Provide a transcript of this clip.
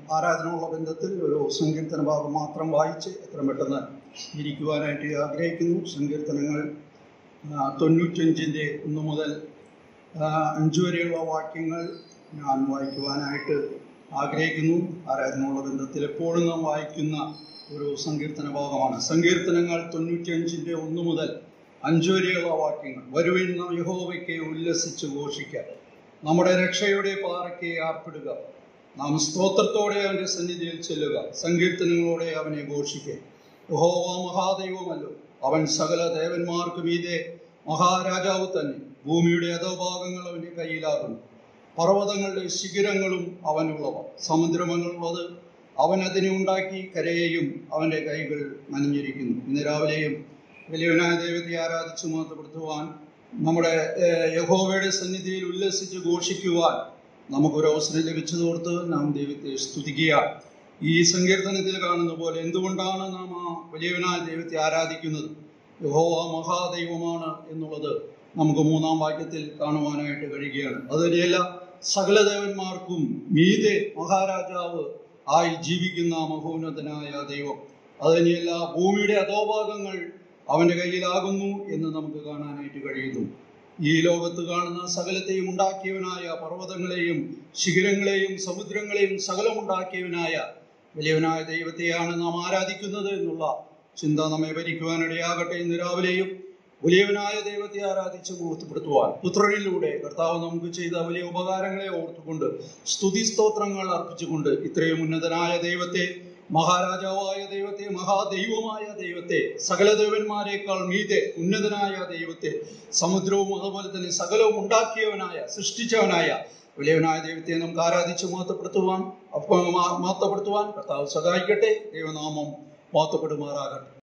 ആരാധനയുള്ള ബന്ധത്തിൽ ഒരു സങ്കീർത്തന ഭാഗം മാത്രം വായിച്ച് എത്രയും പെട്ടെന്ന് ഇരിക്കുവാനായിട്ട് ആഗ്രഹിക്കുന്നു സങ്കീർത്തനങ്ങൾ ആ, തൊണ്ണൂറ്റഞ്ചിൻ്റെ ഒന്ന് മുതൽ ആ, അഞ്ച് വരെയുള്ള വാക്യങ്ങൾ ഞാൻ വായിക്കുവാനായിട്ട് ആഗ്രഹിക്കുന്നു ആരാധനയുള്ള ബന്ധത്തിൽ എപ്പോഴും നാം വായിക്കുന്ന ഒരു സങ്കീർത്തന ഭാഗമാണ് സങ്കീർത്തനങ്ങൾ തൊണ്ണൂറ്റിയഞ്ചിൻ്റെ ഒന്ന് മുതൽ അഞ്ച് വരെയുള്ള വാക്യങ്ങൾ വരുവിൻ നാം യഹോവയ്ക്ക് ഉല്ലസിച്ച് ഘോഷിക്കാം നമ്മുടെ രക്ഷയുടെ പാറയ്ക്ക് ആർപ്പിടുക നാം സ്തോത്രത്തോടെ അവൻ്റെ സന്നിധിയിൽ ചെല്ലുക സങ്കീർത്തനങ്ങളോടെ അവനെ ഘോഷിക്കുക യഹോവ മഹാദൈവമല്ലോ അവൻ സകല ദേവന്മാർക്ക് മീതെ മഹാരാജാവ് തന്നെ ഭൂമിയുടെ അധോഭാഗങ്ങൾ അവൻ്റെ കയ്യിലാകുന്നു പർവ്വതങ്ങളുടെ ശിഖിരങ്ങളും അവനുള്ളവ സമുദ്രമങ്ങളുള്ളത് അവൻ അതിനെ ഉണ്ടാക്കി കരയെയും അവൻ്റെ കൈകൾ നനഞ്ഞിരിക്കുന്നു ഇന്ന് രാവിലെയും വലിയവനായ ദൈവത്തെ ആരാധിച്ചു മാത്രപ്പെടുത്തുവാൻ നമ്മുടെ ഏഹ്, യഹോവയുടെ സന്നിധിയിൽ ഉല്ലസിച്ച് ഘോഷിക്കുവാൻ നമുക്കൊരു അവസരം ലഭിച്ചതോർത്ത് നാം ദൈവത്തെ സ്തുതിക്കുക ഈ സങ്കീർത്തനത്തിൽ കാണുന്ന പോലെ എന്തുകൊണ്ടാണ് നാം ആ വലിയവനായ ദൈവത്തെ ആരാധിക്കുന്നത് യഹോവ മഹാദൈവമാണ് എന്നുള്ളത് നമുക്ക് മൂന്നാം വാക്യത്തിൽ കാണുവാനായിട്ട് കഴിയുകയാണ് അതുതന്നെയല്ല സകല ദേവന്മാർക്കും മീതെ മഹാരാജാവ് ആയി ജീവിക്കുന്ന മഹോന്നതനായ ദൈവം അതുതന്നെയല്ല ഭൂമിയുടെ അധോഭാഗങ്ങൾ അവൻ്റെ കയ്യിലാകുന്നു എന്ന് നമുക്ക് കാണാനായിട്ട് കഴിയുന്നു ഈ ലോകത്ത് കാണുന്ന സകലത്തെയും ഉണ്ടാക്കിയവനായ പർവ്വതങ്ങളെയും ശിഖരങ്ങളെയും സമുദ്രങ്ങളെയും സകലമുണ്ടാക്കിയവനായ വലിയവനായ ദൈവത്തെയാണ് നാം ആരാധിക്കുന്നത് എന്നുള്ള ചിന്ത നമ്മെ ഭരിക്കുവാനിടയാകട്ടെ ഇന്ന് രാവിലെയും വലിയവനായ ദൈവത്തെ ആരാധിച്ച് മുഹൂർത്തപ്പെടുത്തുവാൻ പുത്രനിലൂടെ കർത്താവ് നമുക്ക് ചെയ്ത വലിയ ഉപകാരങ്ങളെ ഓർത്തുകൊണ്ട് സ്തുതി സ്തോത്രങ്ങൾ അർപ്പിച്ചുകൊണ്ട് ഇത്രയും ഉന്നതനായ ദൈവത്തെ മഹാരാജാവായ ദൈവത്തെ മഹാദൈവമായ ദൈവത്തെ സകല ദേവന്മാരെക്കാൾ മീതെ ഉന്നതനായ ദൈവത്തെ സമുദ്രവും അതുപോലെ തന്നെ സകലവും ഉണ്ടാക്കിയവനായ സൃഷ്ടിച്ചവനായ വലിയവനായ ദൈവത്തെ നമുക്ക് ആരാധിച്ച് മഹത്വപ്പെടുത്തുവാൻ അപ്പം മഹത്വപ്പെടുത്തുവാൻ കർത്താവ് സഹായിക്കട്ടെ ദൈവനാമം മഹത്വപ്പെടുമാറാകട്ടെ